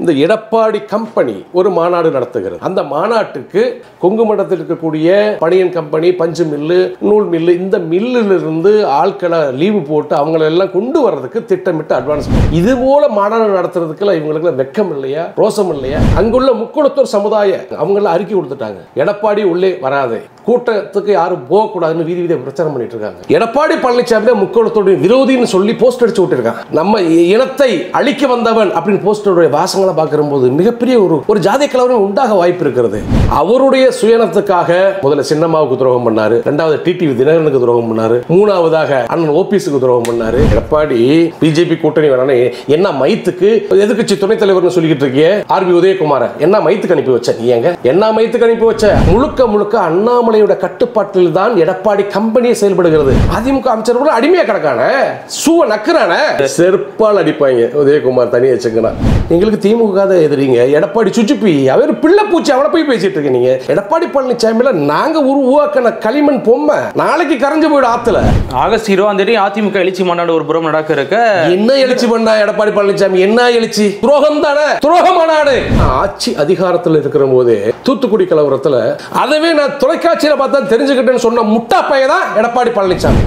இந்த எடப்பாடி கம்பெனி ஒரு மாநாடு நடத்துகிறது அந்த மாநாட்டுக்கு கொங்கு மண்டலத்தில் இருக்கக்கூடிய பனியன் கம்பெனி பஞ்சு மில்லு நூல் மில்லு இந்த மில்லுல இருந்து ஆட்களை லீவு போட்டு அவங்கள எல்லாம் கொண்டு வர்றதுக்கு திட்டமிட்டு அட்வான்ஸ் இது போல மாநாடு நடத்துறதுக்குலாம் இவங்களுக்கு வெக்கம் இல்லையா ரோசம் இல்லையா அங்குள்ள முக்குளத்தூர் சமுதாய அவங்கள அறிக்கை கொடுத்துட்டாங்க எடப்பாடி உள்ளே வராதே கூட்டத்துக்கு யாரும் போகக்கூடாதுன்னு வீதி வீதியை பிரச்சாரம் பண்ணிட்டு இருக்காங்க எடப்பாடி பழனிசாமி தான் முக்குளத்தோட விரோதின்னு சொல்லி போஸ்ட் அடிச்சு விட்டுருக்காங்க நம்ம இனத்தை அழிக்க வந்தவன் அப்படின்னு போஸ்டருடைய வாசங்களை பார்க்கும்போது மிகப்பெரிய ஒரு ஒரு ஜாதிய கலவரம் உண்டாக வாய்ப்பு இருக்கிறது அவருடைய சுயநலத்துக்காக முதல்ல சின்னம்மாவுக்கு துரோகம் பண்ணாரு ரெண்டாவது டிடிவி தினகரனுக்கு துரோகம் பண்ணாரு மூணாவதாக அண்ணன் ஓபிஎஸ்க்கு துரோகம் பண்ணாரு எடப்பாடி பிஜேபி கூட்டணி வரானே என்ன மைத்துக்கு எதிர்க்கட்சி துணைத் தலைவர்னு சொல்லிக்கிட்டு இருக்கியே ஆர்பி உதயகுமார என்ன மைத்துக்கு அனுப்பி வச்ச நீ எங்க என்ன மைத்துக்கு அனுப்பி வச்ச முழுக்க முழுக்க அண்ணாமலையோட கட்டுப்பாட்டில் தான் எடப்பாடி கம்பெனியே செயல்படுகிறது அதிமுக அமைச்சர் கூட அடிமையா கிடக்கான சூவ நக்குறான செருப்பால் அடிப்பாங்க உதயகுமார் தனியா வச்சுக்கணும் எங்களுக்கு திமுக தான் எதிரிங்க எடப்பாடி சுச்சுப்பி அவர் பிள்ளை பூச்சி அவனை போய் பேசிட்டு இருக்க நீங்க எடப்பாடி பழனிசாமியில நாங்க உருவாக்கின களிமண் பொம்மை நாளைக்கு கரைஞ்சு போயிடும் ஆத்துல ஆகஸ்ட் இருபதாம் தேதி அதிமுக எழுச்சி மாநாடு ஒரு புறம் நடக்க இருக்க என்ன எழுச்சி பண்ணா எடப்பாடி பழனிசாமி என்ன எழுச்சி துரோகம் தானே துரோக மாநாடு ஆட்சி அதிகாரத்தில் இருக்கிற போது தூத்துக்குடி கலவரத்துல அதவே நான் தொலைக்காட்சியில பார்த்தா தெரிஞ்சுக்கிட்டேன்னு சொன்ன முட்டா பையன் தான் எடப்பாடி பழனிசாமி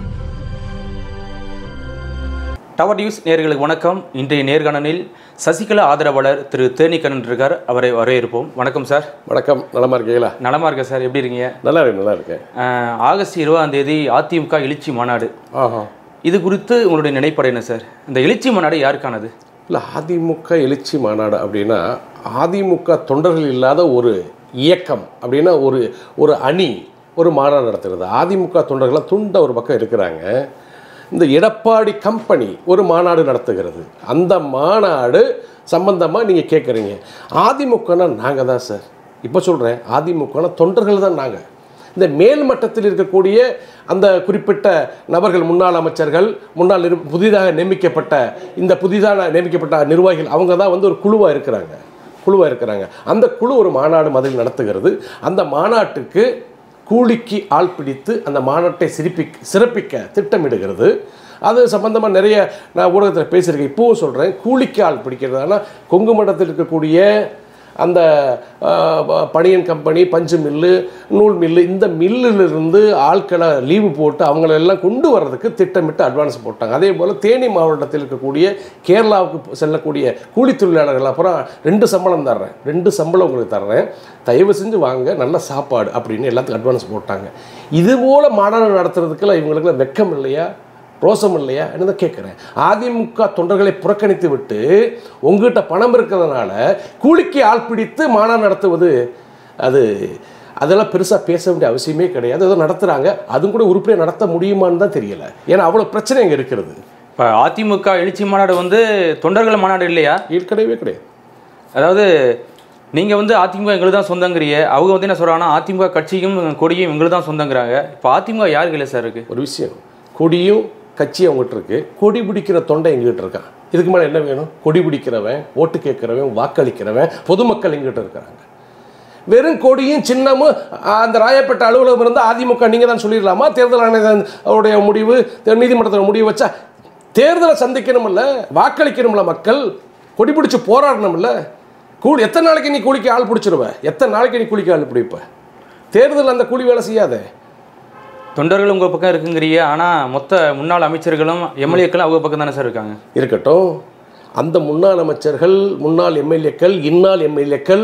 டவர் நியூஸ் நேர்களுக்கு வணக்கம் இன்றைய நேர்காணலில் சசிகலா ஆதரவாளர் திரு தேனிக்கண்ணன் இருக்கார் அவரை வரவேற்போம் வணக்கம் சார் வணக்கம் நலமா இருக்கீங்களா நலமா இருக்க சார் எப்படி இருக்கீங்க நல்லா இருக்கு நல்லா இருக்கேன் அஹ், ஆகஸ்ட் இருபதாம் தேதி அதிமுக எழுச்சி மாநாடு ஆஹா இது குறித்து உங்களுடைய நினைப்படை என்ன சார் இந்த எழுச்சி மாநாடு யாருக்கானது இல்லை அதிமுக எழுச்சி மாநாடு அப்படின்னா அதிமுக தொண்டர்கள் இல்லாத ஒரு இயக்கம் அப்படின்னா ஒரு ஒரு அணி ஒரு மாநாடு நடத்துகிறது அதிமுக தொண்டர்கள்லாம் துண்ட ஒரு பக்கம் இருக்கிறாங்க இந்த எடப்பாடி கம்பெனி ஒரு மாநாடு நடத்துகிறது அந்த மாநாடு சம்பந்தமாக நீங்கள் கேட்குறீங்க அதிமுகனா நாங்கள் தான் சார் இப்போ சொல்கிறேன் அதிமுகனா தொண்டர்கள் தான் நாங்கள் இந்த மேல் மட்டத்தில் இருக்கக்கூடிய அந்த குறிப்பிட்ட நபர்கள் முன்னாள் அமைச்சர்கள் முன்னாள் நிரு புதிதாக நியமிக்கப்பட்ட இந்த புதிதாக நியமிக்கப்பட்ட நிர்வாகிகள் அவங்க தான் வந்து ஒரு குழுவாக இருக்கிறாங்க குழுவாக இருக்கிறாங்க அந்த குழு ஒரு மாநாடு மதில் நடத்துகிறது அந்த மாநாட்டுக்கு கூலிக்கு ஆள் பிடித்து அந்த மாநாட்டை சிறப்பி சிறப்பிக்க திட்டமிடுகிறது அது சம்பந்தமாக நிறைய நான் ஊடகத்தில் பேசியிருக்கேன் இப்போவும் சொல்கிறேன் கூலிக்கு ஆள் பிடிக்கிறது ஆனால் கொங்கு மண்டலத்தில் இருக்கக்கூடிய அந்த ஆஹ், ப- பனியன் கம்பெனி பஞ்சு மில்லு நூல் மில்லு இந்த மில்லிலிருந்து ஆட்களை லீவு போட்டு அவங்கள எல்லாம் கொண்டு வர்றதுக்கு திட்டமிட்டு அட்வான்ஸ் போட்டாங்க அதே போல் தேனி மாவட்டத்தில் இருக்கக்கூடிய கேரளாவுக்கு செல்லக்கூடிய கூலி தொழிலாளர்கள் அப்புறம் ரெண்டு சம்பளம் தர்றேன் ரெண்டு சம்பளம் உங்களுக்கு தர்றேன் தயவு செஞ்சு வாங்க நல்ல சாப்பாடு அப்படின்னு எல்லாத்துக்கும் அட்வான்ஸ் போட்டாங்க இது போல் மாநாடு நடத்துறதுக்கெல்லாம் இவங்களுக்குலாம் வெக்கம் இல்லையா ரோசம் இல்லையா என்ன கேட்குறேன் அதிமுக தொண்டர்களை புறக்கணித்து விட்டு உங்ககிட்ட பணம் இருக்கிறதுனால கூலிக்கு ஆள் பிடித்து மாநாடு நடத்துவது அது அதெல்லாம் பெருசாக பேச வேண்டிய அவசியமே கிடையாது ஏதோ நடத்துகிறாங்க அதுவும் கூட உருப்படியாக நடத்த முடியுமான்னு தான் தெரியல ஏன்னா அவ்வளோ பிரச்சனை இங்கே இருக்கிறது இப்போ அதிமுக எழுச்சி மாநாடு வந்து தொண்டர்கள் மாநாடு இல்லையா இது கிடையவே கிடையாது அதாவது நீங்கள் வந்து அதிமுக எங்களுக்கு தான் சொந்தங்கிறிய அவங்க வந்து என்ன சொல்கிறாங்கன்னா அதிமுக கட்சியும் கொடியும் எங்களுக்கு தான் சொந்தங்கிறாங்க இப்போ அதிமுக யாருக்கு இல்லை சார் இருக்கு ஒரு விஷயம் கொடியும் கட்சியும் அவங்ககிட்ட இருக்கு கொடி பிடிக்கிற தொண்டை எங்ககிட்ட இருக்கான் இதுக்கு மேலே என்ன வேணும் கொடி பிடிக்கிறவன் ஓட்டு கேட்குறவன் வாக்களிக்கிறவன் பொதுமக்கள் எங்கிட்ட இருக்கிறாங்க வெறும் கொடியும் சின்னமும் ஆ, அந்த ராயப்பேட்டை அலுவலகம் இருந்தால் அதிமுக நீங்கள் தான் சொல்லிடலாமா தேர்தல் ஆணையம் அவருடைய முடிவு தே- நீதிமன்றத்தில் முடிவு வச்சா தேர்தலை சந்திக்கணும்ல வாக்களிக்கணும்ல மக்கள் கொடி பிடிச்சி போராடணும்ல கூலி எத்தனை நாளைக்கு நீ கூலிக்கு ஆள் பிடிச்சிருவ எத்தனை நாளைக்கு நீ கூலிக்கு ஆள் பிடிப்ப தேர்தல் அந்த கூலி வேலை செய்யாதே தொண்டர்கள் உங்கள் பக்கம் இருக்குங்கிறீங்க ஆனால் மொத்த முன்னாள் அமைச்சர்களும் எம்எல்ஏக்களும் அவங்க பக்கம் தானே சார் இருக்காங்க இருக்கட்டும் அந்த முன்னாள் அமைச்சர்கள் முன்னாள் எம்எல்ஏக்கள் இன்னாள் எம்எல்ஏக்கள்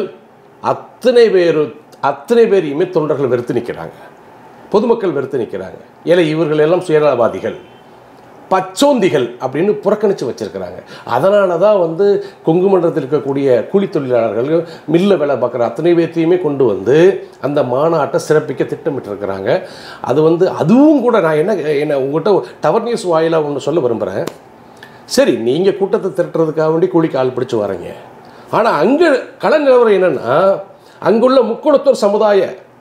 அத்தனை பேர் அத்தனை பேரையுமே தொண்டர்கள் வெறுத்து நிற்கிறாங்க பொதுமக்கள் வெறுத்து நிற்கிறாங்க ஏன்னா இவர்கள் எல்லாம் சுயநலவாதிகள் பச்சோந்திகள் அப்படின்னு புறக்கணித்து வச்சிருக்கிறாங்க அதனால தான் வந்து கொங்கு மண்டலத்தில் இருக்கக்கூடிய கூலி தொழிலாளர்கள் மில்ல வேலை பார்க்குற அத்தனை பேர்த்தையுமே கொண்டு வந்து அந்த மாநாட்டை சிறப்பிக்க திட்டமிட்டிருக்கிறாங்க அது வந்து அதுவும் கூட நான் என்ன என்ன உங்கள்கிட்ட டவர் நியூஸ் வாயிலாக ஒன்று சொல்ல விரும்புகிறேன் சரி நீங்கள் கூட்டத்தை திரட்டுறதுக்காக வேண்டி கூலிக்கு ஆள் பிடிச்சு வரீங்க ஆனால் அங்கே கள நிலவரம் என்னென்னா அங்குள்ள முக்குளத்தூர் சமுதாய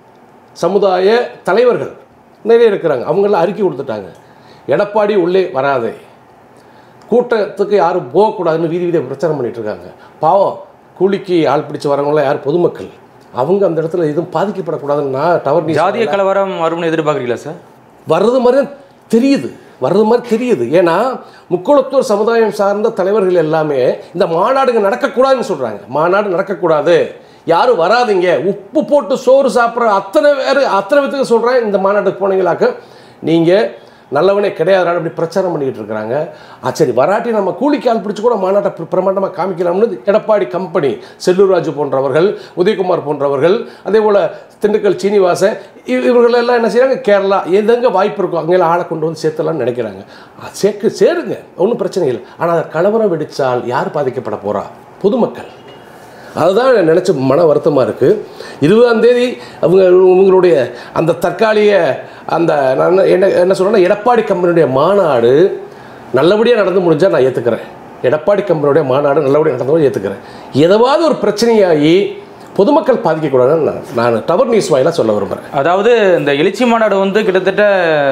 சமுதாய தலைவர்கள் நிறைய இருக்கிறாங்க அவங்களாம் அறிக்கை கொடுத்துட்டாங்க எடப்பாடி உள்ளே வராதே கூட்டத்துக்கு யாரும் போகக்கூடாதுன்னு வீதி வீதியை பிரச்சாரம் பண்ணிட்டு இருக்காங்க பாவம் கூலிக்கு ஆள் பிடிச்சு வரவங்களாம் யார் பொதுமக்கள் அவங்க அந்த இடத்துல எதுவும் பாதிக்கப்படக்கூடாதுன்னு நான் டவர் நியூஸ் ஜாதிய கலவரம் வரும்னு எதிர்பார்க்குறீங்களா சார் வர்றது மாதிரி தான் தெரியுது வர்றது மாதிரி தெரியுது ஏன்னா முக்குளத்தூர் சமுதாயம் சார்ந்த தலைவர்கள் எல்லாமே இந்த மாநாடுங்க நடக்கக்கூடாதுன்னு சொல்கிறாங்க மாநாடு நடக்கக்கூடாது யாரும் வராதீங்க உப்பு போட்டு சோறு சாப்பிட்ற அத்தனை பேர் அத்தனை பேத்துக்கு சொல்கிறேன் இந்த மாநாட்டுக்கு போனீங்களாக்க நீங்கள் நல்லவனே கிடையாது அப்படி பிரச்சாரம் பண்ணிக்கிட்டு இருக்கிறாங்க ஆ சரி வராட்டி நம்ம கூலிக்கு ஆள் பிடிச்சி கூட மாநாட்டை பிர- பிரமாண்டமாக காமிக்கலாம்னு எடப்பாடி கம்பெனி செல்லூர்ராஜு போன்றவர்கள் உதயகுமார் போன்றவர்கள் அதே போல் திண்டுக்கல் சீனிவாசன் இவ- இவர்கள் எல்லாம் என்ன செய்றாங்க கேரளா எதெங்க வாய்ப்பு இருக்கோ அங்கெல்லாம் ஆளை கொண்டு வந்து சேர்த்தலாம்னு நினைக்கிறாங்க ஆ, சேர்க்கு சேருங்க ஒன்றும் பிரச்சனை இல்லை ஆனால் அதை கலவரம் வெடித்தால் யார் பாதிக்கப்பட போகிறா பொதுமக்கள் அதுதான் நினச்ச மன வருத்தமாக இருக்குது இருபதாம் தேதி அவங்க உங்களுடைய அந்த தற்காலிக அந்த நான் என்ன- என்ன என்ன சொல்கிறேன்னா எடப்பாடி கம்பெனியுடைய மாநாடு நல்லபடியாக நடந்து முடிஞ்சால் நான் ஏற்றுக்கிறேன் எடப்பாடி கம்பெனியுடைய மாநாடு நல்லபடியாக நடந்து ஏற்றுக்கிறேன் ஏதாவது ஒரு பிரச்சனையாகி பொதுமக்கள் பாதிக்கக்கூடாதுன்னு நான் நான் டவர் நியூஸ் வாயிலாக சொல்ல விரும்புகிறேன் அதாவது இந்த எழுச்சி மாநாடு வந்து கிட்டத்தட்ட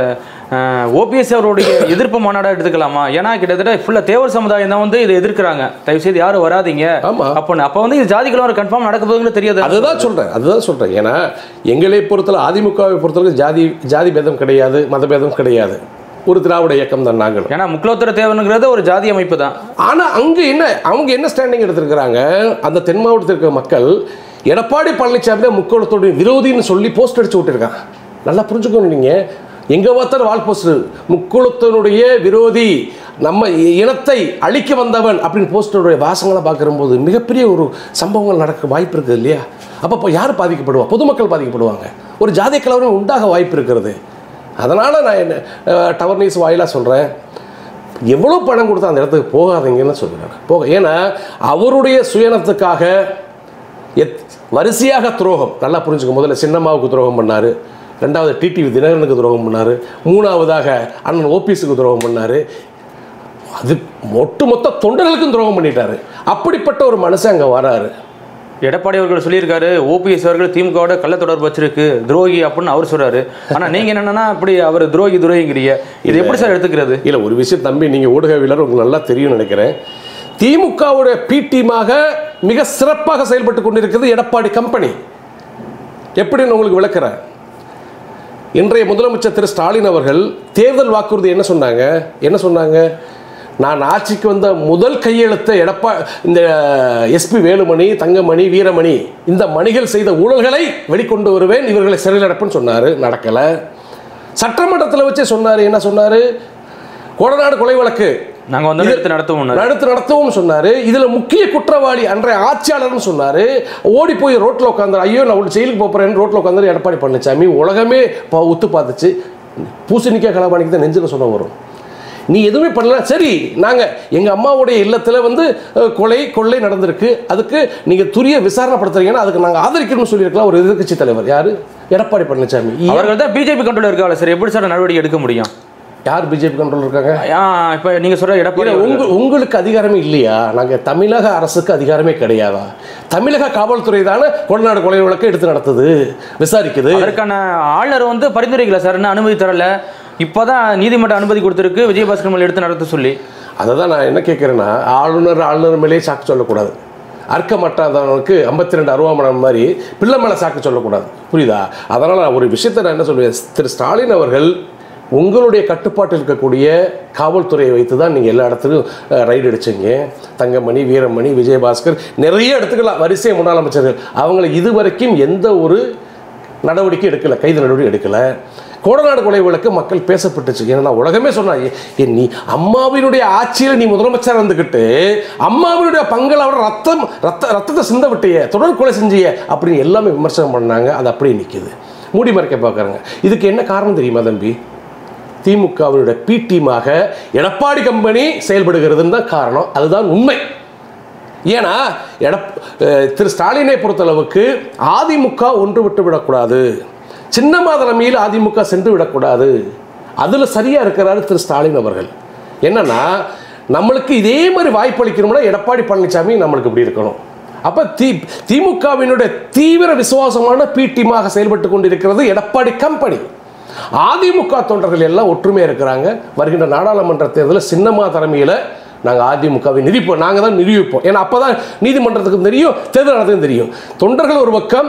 ஓபிஎஸ் அவருடைய எதிர்ப்பு மாநாடாக எடுத்துக்கலாமா ஏன்னா கிட்டத்தட்ட ஃபுல்லாக தேவர் சமுதாயம் தான் வந்து இதை எதிர்க்கிறாங்க தயவு செய்து யாரும் வராதீங்க ஆமா. அப்போ அப்போ வந்து இது ஜாதி கலவரம் கன்ஃபார்ம் நடக்க போகுதுன்னு தெரியாது அதுதான் சொல்கிறேன் அதுதான் சொல்கிறேன் ஏன்னா எங்களை பொறுத்தல அதிமுகவை பொறுத்தளவுக்கு ஜாதி ஜாதி பேதம் கிடையாது மதபேதம் கிடையாது ஒரு திராவிட இயக்கம் தான் நாங்களும் ஏன்னா முக்குலோத்தர தேவனுங்கிறது ஒரு ஜாதி அமைப்பு தான் ஆனால் அங்கே என்ன அவங்க என்ன ஸ்டாண்டிங் எடுத்திருக்கிறாங்க அந்த தென் மாவட்டத்தில் இருக்கிற மக்கள் எடப்பாடி பழனிசாமி தான் முக்கோணத்தோடைய விரோதின்னு சொல்லி போஸ்ட் அடிச்சு விட்டுருக்காங்க நல்லா புரிஞ்சுக்கணும் நீங்கள் எங்கே பார்த்தாலும் வால் போஸ்டர் முக்குளத்தினுடைய விரோதி நம்ம இ- இனத்தை அழிக்க வந்தவன் அப்படின்னு போஸ்டருடைய வாசங்களை பார்க்கும்போது மிகப்பெரிய ஒரு சம்பவங்கள் நடக்க வாய்ப்பு இருக்குது இல்லையா அப்போ இப்போ யார் பாதிக்கப்படுவா பொதுமக்கள் பாதிக்கப்படுவாங்க ஒரு ஜாதிய கலவரம் உண்டாக வாய்ப்பு இருக்கிறது அதனால் நான் என்ன அஹ், டவர் நியூஸ் வாயிலாக சொல்கிறேன் எவ்வளோ பணம் கொடுத்தா அந்த இடத்துக்கு போகாதீங்கன்னு சொல்கிறார் போக ஏன்னா அவருடைய சுயநலத்துக்காக எத் வரிசையாக துரோகம் நல்லா புரிஞ்சுக்க முதல்ல சின்னம்மாவுக்கு துரோகம் பண்ணார் ரெண்டாவது டிடிவி தினகரனுக்கு துரோகம் பண்ணார் மூணாவதாக அண்ணன் ஓபிஎஸ்க்கு துரோகம் பண்ணார் அது ஒட்டுமொத்த தொண்டர்களுக்கும் துரோகம் பண்ணிட்டாரு அப்படிப்பட்ட ஒரு மனுஷன் அங்கே வராரு எடப்பாடி அவர்கள் சொல்லியிருக்காரு ஓபிஎஸ் அவர்கள் திமுகவோட கள்ள தொடர்பு வச்சிருக்கு துரோகி அப்படின்னு அவர் சொல்றாரு ஆனா நீங்க என்னன்னா அப்படி அவர் துரோகி துரோகிங்கிறீங்க இது எப்படி சார் எடுத்துக்கிறது இல்லை ஒரு விஷயம் தம்பி நீங்கள் ஊடகவியலர் உங்களுக்கு நல்லா தெரியும்னு நினைக்கிறேன் திமுகவுடைய பி டீமாக மிக சிறப்பாக செயல்பட்டு கொண்டிருக்கிறது எடப்பாடி கம்பெனி எப்படின்னு உங்களுக்கு விளக்குறேன் இன்றைய முதலமைச்சர் திரு ஸ்டாலின் அவர்கள் தேர்தல் வாக்குறுதி என்ன சொன்னாங்க என்ன சொன்னாங்க நான் ஆட்சிக்கு வந்த முதல் கையெழுத்தை எடப்பா இந்த எஸ்பி வேலுமணி தங்கமணி வீரமணி இந்த மணிகள் செய்த ஊழல்களை வெளிக்கொண்டு வருவேன் இவர்களை சிறையில் அடைப்பேன்னு சொன்னார் நடக்கலை சட்டமன்றத்தில் வச்சே சொன்னார் என்ன சொன்னார் கொடநாடு கொலை வழக்கு நாங்க வந்து எடுத்து நடத்துவோம் நடத்து நடத்தவும் சொன்னாரு இதுல முக்கிய குற்றவாளி அன்றைய ஆட்சியாளர்னு சொன்னாரு ஓடி போய் ரோட்ல உட்காந்தாரு ஐயோ நான் உள்ள ஜெயிலுக்கு போறேன் ரோட்ல உட்காந்தாரு எடப்பாடி பழனிசாமி உலகமே ப- உத்து பார்த்துச்சு பூசணிக்காய் கலாபாணிக்கு தான் நெஞ்சில் சொல்ல வரும் நீ எதுவுமே பண்ணல சரி நாங்க எங்க அம்மாவுடைய இல்லத்துல வந்து அஹ், கொலை கொள்ளை நடந்திருக்கு அதுக்கு நீங்க துரிய விசாரணைப்படுத்துறீங்கன்னா அதுக்கு நாங்க ஆதரிக்கணும்னு சொல்லியிருக்கலாம் ஒரு எதிர்க்கட்சி தலைவர் யாரு எடப்பாடி பழனிசாமி அவர்கள் தான் பிஜேபி கண்ட்ரோல் இருக்காங்க சார் எப்படி சார் நடவடிக்கை எடுக்க முடியும் யார் பிஜேபி கண்ட்ரோல் இருக்காங்க ஆ, இப்ப நீங்க சொல்ற எடப்பாடி இல்ல, அவர்கள். உங்க உங்களுக்கு அதிகாரமே இல்லையா நாங்க தமிழக அரசுக்கு அதிகாரமே கிடையாதா தமிழக காவல்துறை தானே கொடநாடு கொலை வழக்கு எடுத்து நடத்துது விசாரிக்குது அதற்கான ஆளுநர் வந்து பரிந்துரைக்கல சார் இன்னும் அனுமதி தரல இப்போதான் நீதிமன்ற அனுமதி கொடுத்திருக்கு விஜயபாஸ்கர் மேல எடுத்து நடத்த சொல்லி அதை தான் நான் என்ன கேட்குறேன்னா ஆளுநர் ஆளுநர் மேலேயே சாக்கு சொல்லக்கூடாது அறுக்க மாட்டாதவனுக்கு ஐம்பத்தி ரெண்டு அருவாமணம் மாதிரி பிள்ளை மேலே சாக்கு சொல்லக்கூடாது புரியுதா அதனால் நான் ஒரு விஷயத்தை நான் என்ன சொல்லுவேன் திரு ஸ்டாலின் அவர்கள் உங்களுடைய கட்டுப்பாட்டில் இருக்கக்கூடிய காவல்துறையை வைத்து தான் நீங்கள் எல்லா இடத்துலையும் ரைடு அடிச்சீங்க தங்கமணி வீரமணி விஜயபாஸ்கர் நிறைய எடுத்துக்கலாம் வரிசை முன்னாள் அமைச்சர்கள் அவங்கள இதுவரைக்கும் எந்த ஒரு நடவடிக்கை எடுக்கலை கைது நடவடிக்கை எடுக்கலை கோடநாடு கொலை வழக்கு மக்கள் பேசப்பட்டுச்சு ஏன்னா உலகமே சொன்னாங்க ஏ நீ அம்மாவினுடைய ஆட்சியில் நீ முதலமைச்சர் இருந்துக்கிட்டு அம்மாவினுடைய பங்கில் அவட ரத்தம் ரத்த ரத்தத்தை சிந்த விட்டிய தொடர் கொலை செஞ்சிய அப்படின்னு எல்லாமே விமர்சனம் பண்ணாங்க அது அப்படியே நிற்கிது மூடி மறைக்க பார்க்குறாங்க இதுக்கு என்ன காரணம் தெரியுமா தம்பி திமுகவினுடைய பி டீமாக எடப்பாடி கம்பெனி செயல்படுகிறதுன்னு தான் காரணம் அதுதான் உண்மை ஏன்னா எடப் அஹ் திரு ஸ்டாலினை பொறுத்தளவுக்கு அதிமுக ஒன்று விட்டு விடக்கூடாது சின்னம்மா தலைமையில் அதிமுக சென்று விடக்கூடாது அதில் சரியாக இருக்கிறாரு திரு ஸ்டாலின் அவர்கள் என்னன்னா நம்மளுக்கு இதே மாதிரி வாய்ப்பு அளிக்கணும்னா எடப்பாடி பழனிசாமி நம்மளுக்கு இப்படி இருக்கணும் அப்போ தி திமுகவினுடைய தீவிர விசுவாசமான பி டீமாக செயல்பட்டு கொண்டிருக்கிறது எடப்பாடி கம்பெனி அதிமுக தொண்டர்கள் எல்லாம் ஒற்றுமையாக இருக்கிறாங்க வருகின்ற நாடாளுமன்ற தேர்தலில் சின்னம்மா தலைமையில் நாங்கள் அதிமுகவை நிரூபிப்போம் நாங்கள் தான் நிரூபிப்போம் ஏன்னா அப்போ தான் நீதிமன்றத்துக்கும் தெரியும் தேர்தல் நடத்துக்கும் தெரியும் தொண்டர்கள் ஒரு பக்கம்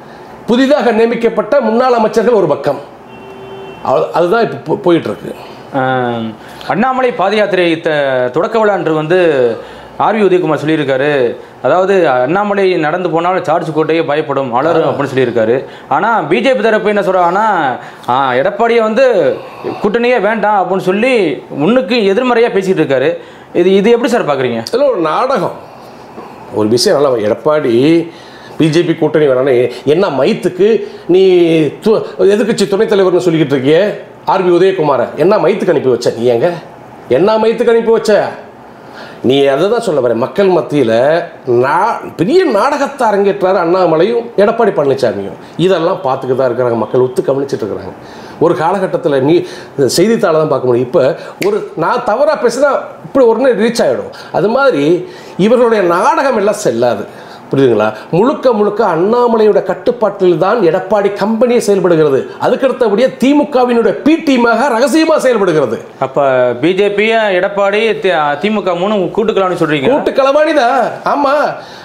புதிதாக நியமிக்கப்பட்ட முன்னாள் அமைச்சர்கள் ஒரு பக்கம் அது- அதுதான் இப்போ போயிட்டு இருக்கு ஆஹ், அண்ணாமலை பாத யாத்திரை த தொடக்க விழா அன்று வந்து ஆர்வி உதயகுமார் சொல்லியிருக்காரு அதாவது அண்ணாமலை நடந்து போனாலும் சார்ஜ் கோட்டையே பயப்படும் அலரும் அப்படின்னு சொல்லியிருக்காரு ஆனால் பிஜேபி தரப்பு என்ன சொல்கிறாங்கன்னா எடப்பாடியை வந்து கூட்டணியே வேண்டாம் அப்படின்னு சொல்லி முன்னுக்கு எதிர்மறையாக பேசிகிட்டு இருக்காரு இது இது எப்படி சார் பார்க்குறீங்க இதில் ஒரு நாடகம் ஒரு விஷயம் நல்லா எடப்பாடி பிஜேபி கூட்டணி வேணானே என்ன மைத்துக்கு நீ து எதிர்க்கட்சி துணைத் தலைவர்னு சொல்லிக்கிட்டு இருக்கியே ஆர்பி உதயகுமாரை என்ன மைத்துக்கு அனுப்பி வச்ச நீ எங்க என்ன மைத்துக்கு அனுப்பி வச்ச நீ அதை தான் சொல்ல வர மக்கள் மத்தியில் நா பெரிய நாடகத்தை அரங்கேற்றாரு அண்ணாமலையும் எடப்பாடி பழனிசாமியும் இதெல்லாம் பார்த்துட்டு தான் இருக்கிறாங்க மக்கள் ஒத்து கவனிச்சிட்டு இருக்கிறாங்க ஒரு காலகட்டத்தில் நீ செய்தித்தாளை தான் பார்க்க முடியும் இப்போ ஒரு நான் தவறாக பேசினா இப்படி உடனே ரீச் ஆகிடும் அது மாதிரி இவர்களுடைய நாடகம் எல்லாம் செல்லாது புரியுதுங்களா முழுக்க முழுக்க அண்ணாமலையோட கட்டுப்பாட்டில் தான் எடப்பாடி கம்பெனியே செயல்படுகிறது அதுக்கடுத்தபடியே திமுகவினுடைய பி டீமாக ரகசியமாக செயல்படுகிறது அப்போ பிஜேபி எடப்பாடி தி- திமுக மூணு கூட்டுக்கலாம்னு சொல்கிறீங்க கூட்டு களவாணி தான் ஆமாம்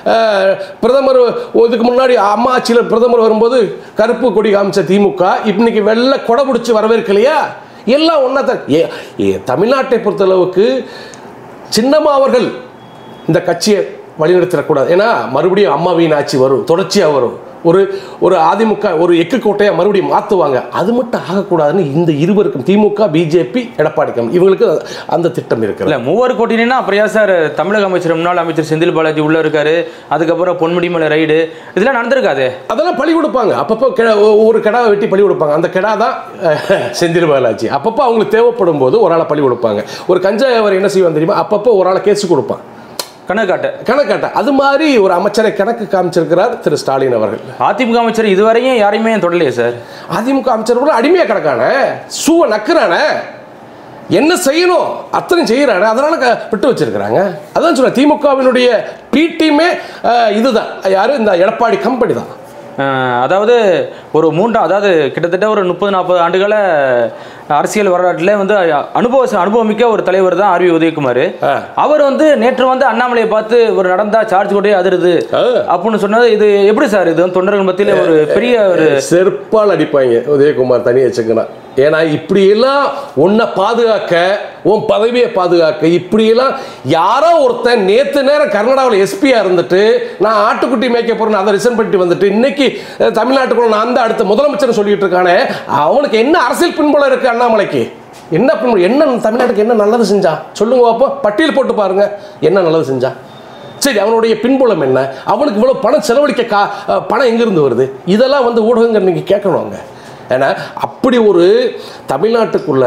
பிரதமர் இதுக்கு முன்னாடி அம்மா ஆட்சியில் பிரதமர் வரும்போது கருப்பு கொடி காமிச்ச திமுக இன்னைக்கு வெள்ளை கொடை பிடிச்சி வரவேற்கலையா எல்லாம் ஒன்றா தான் ஏ ஏ, தமிழ்நாட்டை பொறுத்தளவுக்கு சின்னம்மா அவர்கள் இந்த கட்சியை வழிநடத்திடக்கூடாது ஏன்னா மறுபடியும் அம்மாவின் ஆட்சி வரும் தொடர்ச்சியாக வரும் ஒரு ஒரு அதிமுக ஒரு எக்கு கோட்டையை மறுபடியும் மாற்றுவாங்க அது மட்டும் ஆகக்கூடாதுன்னு இந்த இருவருக்கும் திமுக பிஜேபி எடப்பாடி கம் இவங்களுக்கு அந்த திட்டம் இருக்கிறது இல்ல மூவர் கூட்டினா அப்புறம் ஏன் சார் தமிழக அமைச்சர் முன்னாள் அமைச்சர் செந்தில் பாலாஜி உள்ள இருக்காரு அதுக்கப்புறம் பொன்முடி மலை ரைடு இதெல்லாம் நடந்திருக்காது அதெல்லாம் பழி கொடுப்பாங்க அப்பப்போ கிட- ஒ- ஒரு கிடாவை வெட்டி பழி கொடுப்பாங்க அந்த கிடா தான் அஹ், செந்தில் பாலாஜி அப்பப்போ அவங்களுக்கு தேவைப்படும் போது ஒரு ஆளை பழி கொடுப்பாங்க ஒரு கஞ்சா அவர் என்ன செய்வான் தெரியுமா அப்பப்போ ஒரு ஆளை கேஸ் கொடுப்பான் கணக்காட்டு கணக்காட்ட அது மாதிரி ஒரு அமைச்சரை கணக்கு காமிச்சிருக்கிறார் திரு ஸ்டாலின் அவர்கள் அதிமுக அமைச்சர் இதுவரையும் யாரையுமே தொடலையே சார் அதிமுக அமைச்சர் கூட அடிமையாக கிடக்கானே சூவை நக்குறானே என்ன செய்யணும் அத்தனை செய்யறானே அதனால க- விட்டு வச்சிருக்கிறாங்க அதான் சொல்றேன் திமுகவினுடைய பி டீமே இதுதான் யாரு இந்த எடப்பாடி கம்பெனி தான் அஹ், அதாவது ஒரு மூன்றாம் அதாவது கிட்டத்தட்ட ஒரு முப்பது நாற்பது ஆண்டுகால அரசியல் வரலாற்றில் வந்து அனுபவ அனுபவமிக்க ஒரு தலைவர் தான் ஆர்வி உதயகுமார் ஆ. அவர் வந்து நேற்று வந்து அண்ணாமலையை பார்த்து ஒரு நடந்தா சார்ஜ் கொண்டே அதிருது ஆ. அப்படின்னு சொன்னது இது எப்படி சார் இது வந்து தொண்டர்கள் மத்தியில் ஒரு பெரிய ஒரு செருப்பால் அடிப்பாங்க உதயகுமார் தனி வச்சுக்கணும் ஏன்னா இப்படியெல்லாம் உன்னை பாதுகாக்க உன் பதவியை பாதுகாக்க இப்படியெல்லாம் யாரோ ஒருத்தன் நேத்து நேரம் கர்நாடகாவில் எஸ்பியா இருந்துட்டு நான் ஆட்டுக்குட்டி மேய்க்க போறேன்னு அதை ரிசன் பண்ணிட்டு வந்துட்டு இன்னைக்கு அஹ், தமிழ்நாட்டுக்குள்ள நான் தான் அடுத்த முதலமைச்சர் சொல்லிட்டு இருக்கானே அவனுக்கு என்ன அரசியல் பின்புலம் இருக்கு அண்ணாமலைக்கு என்ன பின்புலம் என்ன தமிழ்நாட்டுக்கு என்ன நல்லது செஞ்சான் சொல்லுங்க பாப்போம் பட்டியல் போட்டு பாருங்க என்ன நல்லது செஞ்சான் சரி அவனுடைய பின்புலம் என்ன அவனுக்கு இவ்வளோ பணம் செலவழிக்க கா அஹ், பணம் எங்கிருந்து வருது இதெல்லாம் வந்து ஊடகங்கள் நீங்கள் கேட்கணும் அங்க ஏன்னா அப்படி ஒரு தமிழ்நாட்டுக்குள்ள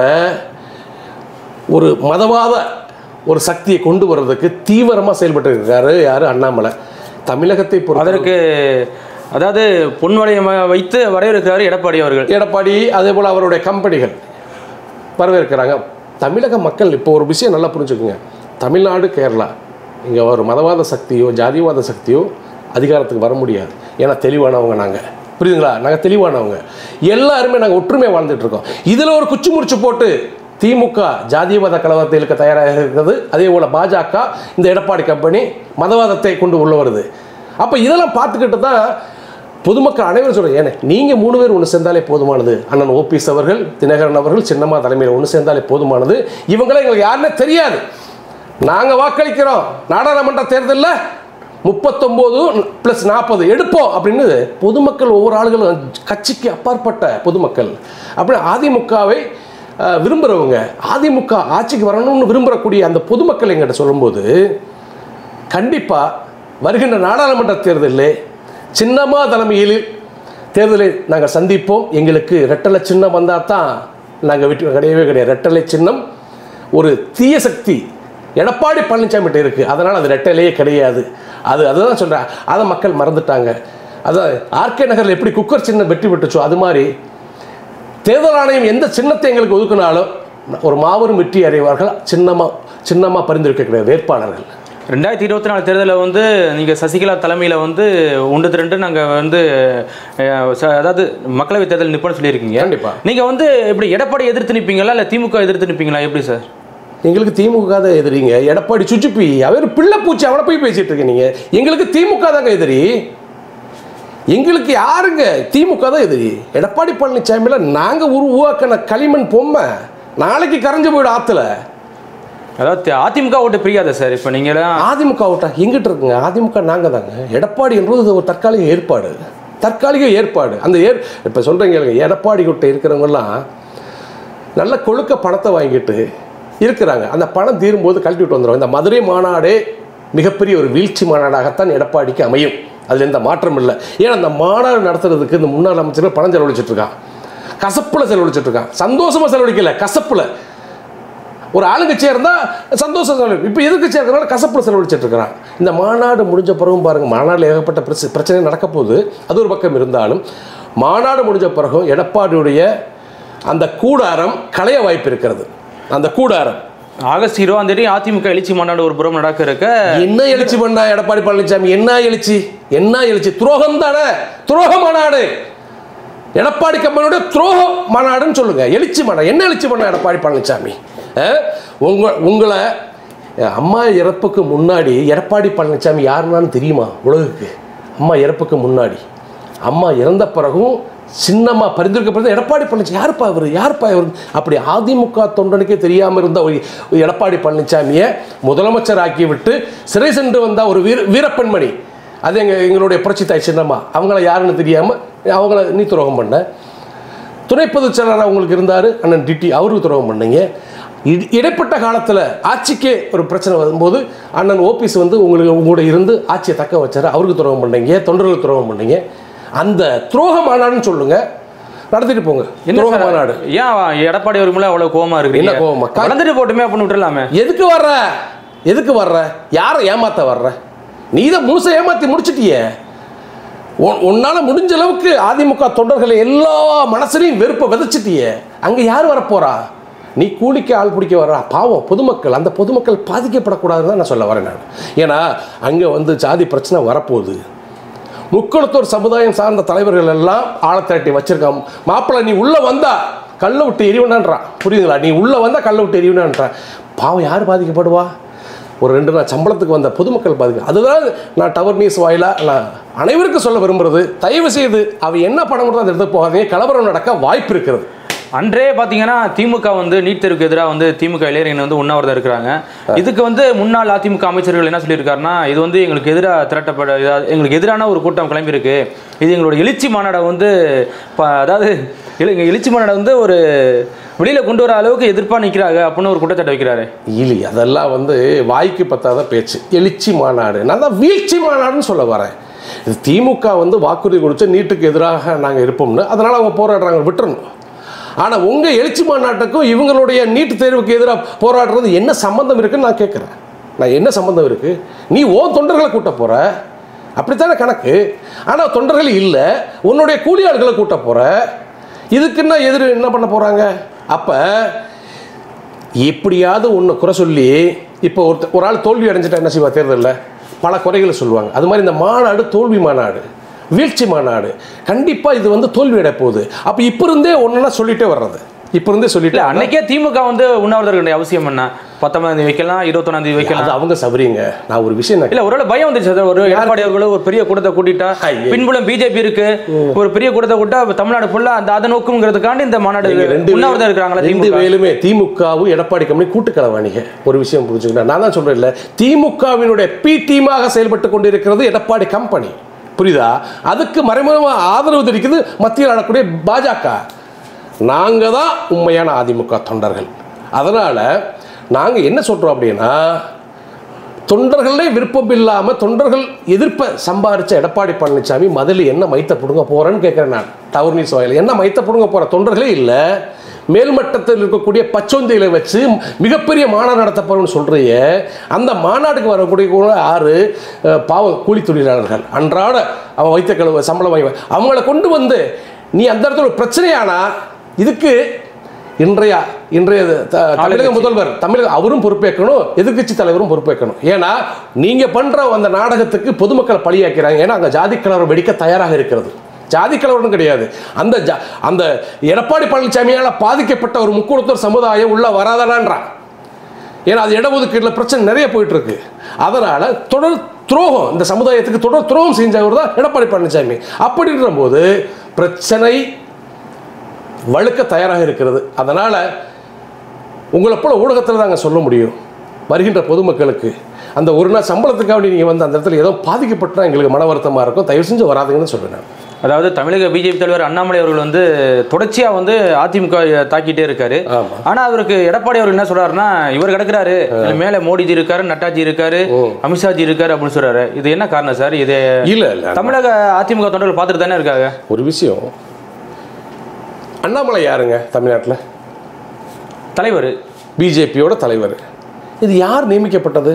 ஒரு மதவாத ஒரு சக்தியை கொண்டு வர்றதுக்கு தீவிரமாக செயல்பட்டு இருக்காரு யாரு அண்ணாமலை தமிழகத்தை பொறுத்த அதற்கு அதாவது பொன்வளையம் வைத்து வரவேற்கிறார் எடப்பாடி அவர்கள் எடப்பாடி அதே போல் அவருடைய கம்பெனிகள் வரவேற்கிறாங்க தமிழக மக்கள் இப்போ ஒரு விஷயம் நல்லா புரிஞ்சுக்குங்க தமிழ்நாடு கேரளா இங்கே ஒரு மதவாத சக்தியோ ஜாதிவாத சக்தியோ அதிகாரத்துக்கு வர முடியாது ஏன்னா தெளிவானவங்க நாங்கள் புரியுதுங்களா நாங்கள் தெளிவானவங்க எல்லாருமே நாங்கள் ஒற்றுமையாக வாழ்ந்துட்டு இருக்கோம் இதில் ஒரு குச்சி முறிச்சு போட்டு திமுக ஜாதியவாத கலவரத்தை இழுக்க தயாராக இருக்கிறது அதே போல் பாஜக இந்த எடப்பாடி கம்பெனி மதவாதத்தை கொண்டு உள்ள வருது அப்போ இதெல்லாம் பார்த்துக்கிட்டு தான் பொதுமக்கள் அனைவரும் சொல்கிறேன் ஏன்னா நீங்கள் மூணு பேர் ஒன்று சேர்ந்தாலே போதுமானது அண்ணன் ஓபிஎஸ் அவர்கள் தினகரன் அவர்கள் சின்னம்மா தலைமையில் ஒன்று சேர்ந்தாலே போதுமானது இவங்களாம் எங்களுக்கு யாருன்னே தெரியாது நாங்கள் வாக்களிக்கிறோம் நாடாளுமன்ற தேர்தலில் முப்பத்தொம்போது ப்ளஸ் நாற்பது எடுப்போம் அப்படின்னு பொதுமக்கள் ஒவ்வொரு ஆளுகளும் கட்சிக்கு அப்பாற்பட்ட பொதுமக்கள் அப்படி அதிமுகவை அஹ், விரும்புகிறவங்க அதிமுக ஆட்சிக்கு வரணும்னு விரும்புகிறக்கூடிய அந்த பொதுமக்கள் எங்கிட்ட சொல்லும்போது கண்டிப்பாக வருகின்ற நாடாளுமன்ற தேர்தலில் சின்னம்மா தலைமையில் தேர்தலை நாங்கள் சந்திப்போம் எங்களுக்கு ரெட்டலை சின்னம் வந்தால் தான் நாங்கள் வெற்றி கிடையவே கிடையாது ரெட்டலை சின்னம் ஒரு தீய சக்தி எடப்பாடி பழனிசாமிகிட்ட இருக்குது அதனால் அது ரெட்டலையே கிடையாது அது அதுதான் சொல்கிறேன் அதை மக்கள் மறந்துட்டாங்க அதான் ஆர்கே நகரில் எப்படி குக்கர் சின்னம் வெற்றி பெற்றுச்சோ அது மாதிரி தேர்தல் ஆணையம் எந்த சின்னத்தை எங்களுக்கு ஒதுக்கினாலும் ஒரு மாபெரும் வெற்றி அடைவார்கள் சின்னமாக சின்னமாக பரிந்துரைக்கக்கூடிய வேட்பாளர்கள் ரெண்டாயிரத்தி இருபத்தி நாலு தேர்தலில் வந்து நீங்கள் சசிகலா தலைமையில் வந்து ஒன்று திரண்டு நாங்கள் வந்து அஹ், ச- அதாவது மக்களவை தேர்தல் நிற்போம்னு சொல்லியிருக்கீங்க கண்டிப்பா. நீங்கள் வந்து இப்படி எடப்பாடி எதிர்த்து நிற்பீங்களா இல்லை திமுக எதிர்த்து நிற்பீங்களா எப்படி சார் எங்களுக்கு திமுக தான் எதிரிங்க எடப்பாடி சுச்சுப்பி அவர் பிள்ளை பூச்சி அவனை போய் பேசிட்டு இருக்க நீங்க எங்களுக்கு திமுக தாங்க எதிரி எங்களுக்கு யாருங்க திமுக தான் எதிரி எடப்பாடி பழனிசாமியில் நாங்கள் உருவாக்கின களிமண் பொம்மை நாளைக்கு கரைஞ்சு போயிடும் ஆற்றுல அதாவது தி- அதிமுக ஓட்டு பிரியாத சார் இப்போ நீங்களாம் அதிமுக ஓட்டா எங்கிட்ட இருக்குங்க அதிமுக நாங்கள் தாங்க எடப்பாடி என்பது ஒரு தற்காலிக ஏற்பாடு தற்காலிக ஏற்பாடு அந்த ஏற் இப்போ சொல்கிறீங்க எடப்பாடி கிட்ட இருக்கிறவங்கெல்லாம் நல்ல கொழுக்க பணத்தை வாங்கிட்டு இருக்கிறாங்க அந்த பணம் தீரும்போது கழட்டி விட்டு வந்துடும் இந்த மதுரை மாநாடே மிகப்பெரிய ஒரு வீழ்ச்சி மாநாடாகத்தான் எடப்பாடிக்கு அமையும் அதில் எந்த மாற்றம் இல்லை ஏன்னா அந்த மாநாடு நடத்துறதுக்கு இந்த முன்னாள் அமைச்சர்கள் பணம் செலவழிச்சிட்டு இருக்கான் கசப்புல செலவழிச்சிட்டு இருக்கான் சந்தோஷமா செலவழிக்கல கசப்புல ஒரு ஆளுங்கட்சியாக இருந்தால் சந்தோஷம் செலவழி இப்போ எதிர்கட்சியாக இருக்கிறனால கசப்பில் செலவழிச்சிட்டு இருக்கிறான் இந்த மாநாடு முடிஞ்ச பிறகும் பாருங்கள் மாநாட்டில் ஏகப்பட்ட பிரச்சனை பிரச்சனை நடக்க போகுது அது ஒரு பக்கம் இருந்தாலும் மாநாடு முடிஞ்ச பிறகும் எடப்பாடியுடைய அந்த கூடாரம் களைய வாய்ப்பு இருக்கிறது அந்த கூடாரம் ஆகஸ்ட் இருபதாம் தேதி அதிமுக எழுச்சி மாநாடு ஒரு புறம் நடக்க இருக்க என்ன எழுச்சி பண்ணா எடப்பாடி பழனிசாமி என்ன எழுச்சி என்ன எழுச்சி துரோகம் தானே துரோக மாநாடு எடப்பாடி கம்பெனியோட துரோக மாநாடுன்னு சொல்லுங்க எழுச்சி மாநாடு என்ன எழுச்சி பண்ணா எடப்பாடி பழனிசாமி அஹ்? உங்க உங்களை அஹ், அம்மா இறப்புக்கு முன்னாடி எடப்பாடி பழனிசாமி யாருன்னான்னு தெரியுமா உலகுக்கு அம்மா இறப்புக்கு முன்னாடி அம்மா இறந்த பிறகும் சின்னம்மா பரிந்துரைக்கப்படுறது எடப்பாடி பழனிசாமி யாருப்பா இவர் யாருப்பா இவர் அப்படி அதிமுக தொண்டனுக்கே தெரியாமல் இருந்த ஒரு ஒரு எடப்பாடி பழனிசாமியை முதலமைச்சர் ஆக்கி விட்டு சிறை சென்று வந்த ஒரு வீர வீரப்பெண்மணி அது எங்கள் எங்களுடைய புரட்சி தாய் சின்னம்மா அவங்கள யாருன்னு தெரியாமல் அவங்கள நீ துரோகம் பண்ண துணை பொதுச் செயலாளர் அவங்களுக்கு இருந்தார் அண்ணன் டிடி அவருக்கு துரோகம் பண்ணீங்க இ- இடைப்பட்ட காலத்தில் ஆட்சிக்கே ஒரு பிரச்சனை வரும்போது அண்ணன் ஓபிஎஸ் வந்து உங்களுக்கு உங்களோட இருந்து ஆட்சியை தக்க வச்சார் அவருக்கு துரோகம் பண்ணீங்க தொண்டர்களுக்கு துரோகம் பண்ணீங்க அந்த துரோக மாநாடுன்னு சொல்லுங்க நடத்திட்டு போங்க என்ன துரோக சார், மாநாடு ஏன் எடப்பாடி அவர் மேல அவ்வளவு கோவமா இருக்கு என்ன கோவமா? வளர்ந்துட்டு போட்டுமே அப்படின்னு விட்டுலாமே எதுக்கு வர்ற எதுக்கு வர்ற யாரை ஏமாத்த வர்ற நீ தான் முழுசை ஏமாத்தி முடிச்சிட்டியே உன்- உன்னால முடிஞ்ச அளவுக்கு அதிமுக தொண்டர்களை எல்லா மனசுலையும் வெறுப்பை விதைச்சிட்டியே அங்க யார் வரப்போறா நீ கூலிக்கு ஆள் பிடிக்க வர்றா பாவம் பொதுமக்கள் அந்த பொதுமக்கள் பாதிக்கப்படக்கூடாதுன்னு தான் நான் சொல்ல வரேன் நான் ஏன்னா அங்கே வந்து ஜாதி பிரச்சனை வரப்போகுது முக்குளத்தூர் சமுதாயம் சார்ந்த தலைவர்கள் எல்லாம் ஆளை திரட்டி வச்சிருக்கான் மாப்பிள்ளை நீ உள்ள வந்தா கல்லை விட்டு எரிவனான்றான் புரியுதுங்களா நீ உள்ள வந்தா கல்லை விட்டு எரிவனான்றான் பாவம் யார் பாதிக்கப்படுவா ஒரு ரெண்டு நாள் சம்பளத்துக்கு வந்த பொதுமக்கள் பாதிக்க அதுதான் நான் டவர் நியூஸ் வாயிலா நான் அனைவருக்கும் சொல்ல விரும்புறது தயவு செய்து அவ என்ன படம் கொடுத்தா அதை எடுத்து போகாதீங்க கலவரம் நடக்க வாய்ப்பு இருக்கிறது அன்றே பாத்தீங்கன்னா திமுக வந்து நீட் தேர்வுக்கு எதிராக வந்து திமுக இளைஞர்கள் வந்து உண்ணாவிரதம் இருக்கிறாங்க இதுக்கு வந்து முன்னாள் அதிமுக அமைச்சர்கள் என்ன சொல்லியிருக்காருன்னா இது வந்து எங்களுக்கு எதிராக திரட்டப்பட இதா- எங்களுக்கு எதிரான ஒரு கூட்டம் கிளம்பியிருக்கு இது எங்களோட எழுச்சி மாநாடை வந்து ப- அதாவது எழு- எங்க எழுச்சி மாநாடை வந்து ஒரு வெளியில கொண்டு வர அளவுக்கு எதிர்ப்பா நிக்கிறாங்க அப்படின்னு ஒரு குற்றச்சாட்டு வைக்கிறாரு இல்லி அதெல்லாம் வந்து வாய்க்கு பத்தாத பேச்சு எழுச்சி மாநாடு நான் தான் வீழ்ச்சி மாநாடுன்னு சொல்ல வரேன் இது திமுக வந்து வாக்குறுதி கொடுத்து நீட்டுக்கு எதிராக நாங்கள் இருப்போம்னு அதனால் அவங்க போராடுறாங்க விட்டுறணும் ஆனால் உங்கள் எழுச்சி மாநாட்டுக்கும் இவங்களுடைய நீட் தேர்வுக்கு எதிராக போராடுறது என்ன சம்மந்தம் இருக்குன்னு நான் கேட்குறேன் நான் என்ன சம்மந்தம் இருக்குது நீ ஓ தொண்டர்களை கூட்ட போகிற அப்படித்தானே கணக்கு ஆனால் தொண்டர்கள் இல்லை உன்னுடைய கூலி ஆட்களை கூட்ட போகிற இதுக்குன்னா எதிர் என்ன பண்ண போகிறாங்க அப்போ எப்படியாவது ஒன்று குறை சொல்லி இப்போ ஒருத்த ஒரு ஆள் தோல்வி அடைஞ்சிட்டா என்ன செய்வா தேர்தலில் பல குறைகளை சொல்லுவாங்க அது மாதிரி இந்த மாநாடு தோல்வி மாநாடு வீழ்ச்சி மாநாடு கண்டிப்பாக இது வந்து தோல்வி அடைய போகுது அப்போ இப்போ இருந்தே ஒன்றுனா சொல்லிட்டே வர்றது இப்போ இருந்தே இல்ல சொல்லிட்டு அன்னைக்கே திமுக வந்து உண்ணாவிரதம் இருக்க வேண்டிய அவசியம் என்ன பத்தொன்பதாம் தேதி வைக்கலாம் இருபத்தொன்னாம் தேதி வைக்கலாம் அது அவங்க சபரிங்க நான் ஒரு விஷயம் நான் இல்ல ஒருவேளை பயம் வந்துச்சு சார் ஒரு எடப்பாடி அவர்களும் ஒரு பெரிய கூட்டத்தை கூட்டிட்டா ஐயே. பின்புலம் பிஜேபி இருக்கு ஒரு பெரிய கூட்டத்தை கூட்டா தமிழ்நாடு ஃபுல்லா அந்த அதை நோக்குங்கிறதுக்காண்டி இந்த மாநாடு நீங்க ரெண்டு உண்ணாவிரதம் இருக்கிறாங்களா ரெண்டு திமுக வேலுமே திமுகவும் எடப்பாடி கம்பெனி கூட்டுக்களவாணிக ஒரு விஷயம் புரிஞ்சுக்கிட்டேன் நான் தான் சொல்றேன்ல திமுகவினுடைய பி டீமாக செயல்பட்டு கொண்டிருக்கிறது எடப்பாடி கம்பெனி புரியுதா அதுக்கு மறைமுகமாக ஆதரவு தெரிவிக்குது மத்தியில் ஆடக்கூடிய பாஜக நாங்கள் தான் உண்மையான அதிமுக தொண்டர்கள் அதனால் நாங்கள் என்ன சொல்கிறோம் அப்படின்னா தொண்டர்களே விருப்பம் இல்லாமல் தொண்டர்கள் எதிர்ப்பை சம்பாரிச்ச எடப்பாடி பழனிசாமி முதல்ல என்ன மைத்த பிடுங்க போகிறேன்னு கேட்குறேன் நான் டவர் நியூஸ் வாயில் என்ன மைத்த பிடுங்க போகிற தொண்டர்களே இல்லை மேல்மட்டத்தில் இருக்கக்கூடிய பச்சொந்தையில வச்சு மிகப்பெரிய மாநாடு நடத்தப்படும்னு சொல்கிறீங்க அந்த மாநாட்டுக்கு வரக்கூடிய கூட ஆறு அஹ், பாவம் கூலி தொழிலாளர்கள் அன்றாட அவன் வைத்த கழுவ சம்பளம் வாங்கி அவங்கள கொண்டு வந்து நீ அந்த இடத்துல ஒரு பிரச்சனையானா இதுக்கு இன்றைய இன்றைய த- தமிழக முதல்வர் தமிழக அவரும் பொறுப்பேற்கணும் எதிர்க்கட்சி தலைவரும் பொறுப்பேற்கணும் ஏன்னா நீங்க பண்ற அந்த நாடகத்துக்கு பொதுமக்களை பழியாக்கிறாங்க ஏன்னா அங்க ஜாதி கலவரம் வெடிக்க தயாராக இருக்கிறது ஜாதி கலவரம் கிடையாது அந்த ஜா- அந்த எடப்பாடி பழனிசாமியால பாதிக்கப்பட்ட ஒரு முக்குளத்தூர் சமுதாயம் உள்ள வராதடான்றான் ஏன்னா அது இடஒதுக்கீட்டில் பிரச்சனை நிறைய போயிட்டு இருக்கு அதனால தொடர் துரோகம் இந்த சமுதாயத்துக்கு தொடர் துரோகம் செஞ்சவர் தான் எடப்பாடி பழனிசாமி அப்படின்ற போது பிரச்சனை வழுக்க தயாராக இருக்கிறது அதனால் உங்களை போல ஊடகத்தில் தாங்க சொல்ல முடியும் வருகின்ற பொதுமக்களுக்கு அந்த ஒரு நாள் சம்பளத்துக்காக நீங்கள் வந்து அந்த இடத்துல ஏதோ பாதிக்கப்பட்டா எங்களுக்கு மன வருத்தமாக இருக்கும் தயவு செஞ்சு வராதுங்கன்னு சொல்லுவேன் நான். அதாவது தமிழக பிஜேபி தலைவர் அண்ணாமலை அவர்கள் வந்து தொடர்ச்சியா வந்து அதிமுக தாக்கிட்டே இருக்காரு ஆமா. ஆனா அவருக்கு எடப்பாடி அவர்கள் என்ன சொல்றாருன்னா இவர் கிடக்குறாரு இதுல மேல மோடிஜி இருக்காரு நட்டாஜி இருக்காரு அமித்ஷாஜி இருக்காரு அப்படின்னு சொல்றாரு இது என்ன காரணம் சார் இது இல்லை இல்லை தமிழக அதிமுக தொண்டர்கள் பார்த்துட்டு தானே இருக்காங்க ஒரு விஷயம் அண்ணாமலை யாருங்க தமிழ்நாட்டில் தலைவர் பிஜேபியோட தலைவர் இது யார் நியமிக்கப்பட்டது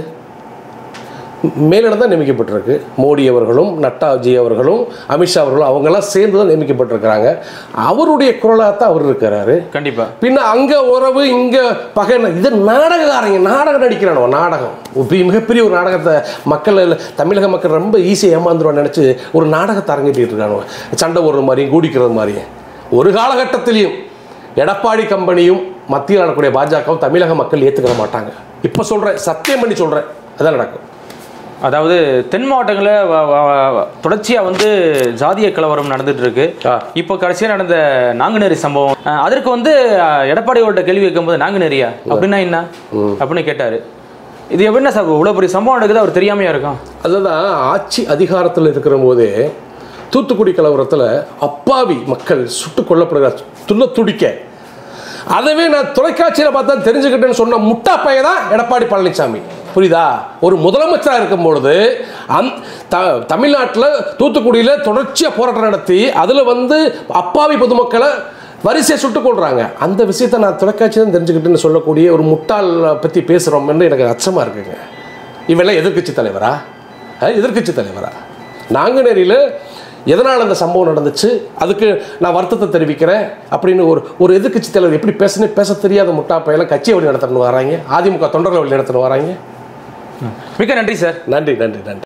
மேலிடம் தான் நியமிக்கப்பட்டிருக்கு மோடி அவர்களும் நட்டாஜி அவர்களும் அமித்ஷா அவர்களும் அவங்கெல்லாம் சேர்ந்து தான் நியமிக்கப்பட்டிருக்கிறாங்க அவருடைய குரலாக தான் அவர் இருக்கிறாரு கண்டிப்பா பின்ன அங்கே உறவு இங்கே பகை இது நாடகக்காரங்க நாடகம் நடிக்கிறானோ நாடகம் ஒரு மிகப்பெரிய ஒரு நாடகத்தை மக்கள் தமிழக மக்கள் ரொம்ப ஈஸியாக ஏமாந்துருவான்னு நினச்சி ஒரு நாடகத்தை அரங்கிட்டு இருக்கானோ சண்டை போடுற மாதிரியும் கூடிக்கிறது மாதிரியும் ஒரு காலகட்டத்திலையும் எடப்பாடி கம்பெனியும் மத்தியில் நடக்கக்கூடிய பாஜகவும் தமிழக மக்கள் ஏற்றுக்கிற மாட்டாங்க இப்போ சொல்கிறேன் சத்தியம் பண்ணி சொல்கிறேன் அதான் நடக்கும் அதாவது தென் மாவட்டங்களில் தொடர்ச்சியா வந்து ஜாதிய கலவரம் நடந்துட்டு இருக்கு ஆ. இப்போ கடைசியா நடந்த நாங்குநேரி சம்பவம் அஹ், அதற்கு வந்து அஹ், எடப்பாடி அவர்கிட்ட கேள்வி கேட்கும்போது நாங்குநேரியா அப்படின்னா என்ன அப்படின்னு கேட்டாரு இது எப்படின்னா சார் இவ்வளோ பெரிய சம்பவம் நடக்குது அவர் தெரியாமையா இருக்கும் அதுதான் ஆட்சி அதிகாரத்தில் இருக்கிற போதே தூத்துக்குடி கலவரத்தில் அப்பாவி மக்கள் சுட்டு கொல்லப்படுகிறார் துள்ள துடிக்க அதவே நான் தொலைக்காட்சியில் பார்த்தா தெரிஞ்சுக்கிட்டேன்னு சொன்ன முட்டா பையன் தான் எடப்பாடி பழனிசாமி புரியுதா ஒரு முதலமைச்சராக இருக்கும் பொழுது அந் த தமிழ்நாட்டில் தூத்துக்குடியில் தொடர்ச்சியாக போராட்டம் நடத்தி அதில் வந்து அப்பாவி பொதுமக்களை வரிசையை சுட்டுக் கொள்றாங்க அந்த விஷயத்தை நான் தொலைக்காட்சி தான் தெரிஞ்சுக்கிட்டேன்னு சொல்லக்கூடிய ஒரு முட்டாள் பற்றி பேசுகிறோம்னு எனக்கு அச்சமாக இருக்குங்க இவெல்லாம் எதிர்க்கட்சி தலைவரா எதிர்க்கட்சி தலைவரா நாங்குநேரியில் எதனால் அந்த சம்பவம் நடந்துச்சு அதுக்கு நான் வருத்தத்தை தெரிவிக்கிறேன் அப்படின்னு ஒரு ஒரு எதிர்க்கட்சி தலைவர் எப்படி பேசணும் பேச தெரியாத முட்டா பையெல்லாம் கட்சியை வழி நடத்தணும் வராங்க அதிமுக தொண்டர்களை வழி நடத்தணும் வராங்க மிக்க நன்றி சார் நன்றி நன்றி நன்றி